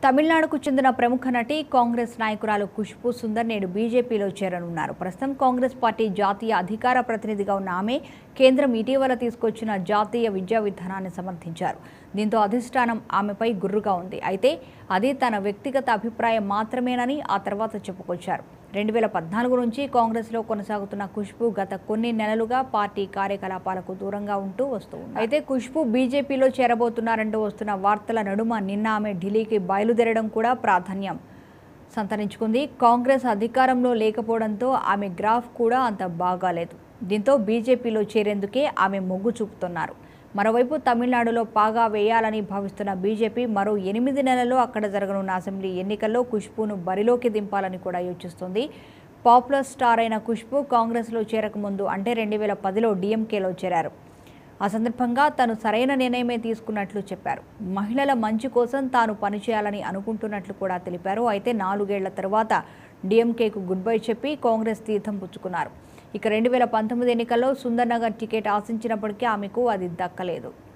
తమిళనాడుకు చెందిన ప్రముఖ నటి కాంగ్రెస్ నాయకురాలు ఖుష్బూ సుందర్ నేడు బీజేపీలో చేరనున్నారు ప్రస్తుతం కాంగ్రెస్ పార్టీ జాతీయ అధికార ప్రతినిధిగా ఉన్న ఆమె కేంద్రం ఇటీవల తీసుకొచ్చిన జాతీయ విద్యా విధానాన్ని సమర్థించారు దీంతో అధిష్టానం ఆమెపై గుర్రుగా ఉంది అయితే అది తన వ్యక్తిగత అభిప్రాయం మాత్రమేనని ఆ తర్వాత చెప్పుకొచ్చారు రెండు వేల పద్నాలుగు నుంచి కాంగ్రెస్లో కొనసాగుతున్న ఖుష్బు గత కొన్ని నెలలుగా పార్టీ కార్యకలాపాలకు దూరంగా ఉంటూ వస్తూ ఉంది అయితే ఖుష్బు బీజేపీలో చేరబోతున్నారంటూ వస్తున్న వార్తల నడుమ నిన్న ఆమె ఢిల్లీకి బయలుదేరడం కూడా ప్రాధాన్యం సంతరించుకుంది కాంగ్రెస్ అధికారంలో లేకపోవడంతో ఆమె గ్రాఫ్ కూడా అంత బాగాలేదు దీంతో బీజేపీలో చేరేందుకే ఆమె మొగ్గు చూపుతున్నారు మరోవైపు తమిళనాడులో పాగా వేయాలని భావిస్తున్న బీజేపీ మరో ఎనిమిది నెలల్లో అక్కడ జరగనున్న అసెంబ్లీ ఎన్నికల్లో ఖుష్బును బరిలోకి దింపాలని కూడా యోచిస్తుంది పాపులర్ స్టార్ అయిన ఖుష్బు కాంగ్రెస్లో చేరకముందు అంటే రెండు వేల పదిలో డీఎంకేలో చేరారు ఆ సందర్భంగా తాను సరైన నిర్ణయమే తీసుకున్నట్లు చెప్పారు మహిళల మంచి కోసం తాను పనిచేయాలని అనుకుంటున్నట్లు కూడా తెలిపారు అయితే నాలుగేళ్ల తర్వాత డీఎంకేకు గుడ్ బై చెప్పి కాంగ్రెస్ తీర్థం పుచ్చుకున్నారు ఇక రెండు వేల పంతొమ్మిది ఎన్నికల్లో సుందర్ నగర్ టికెట్ ఆశించినప్పటికీ ఆమెకు అది దక్కలేదు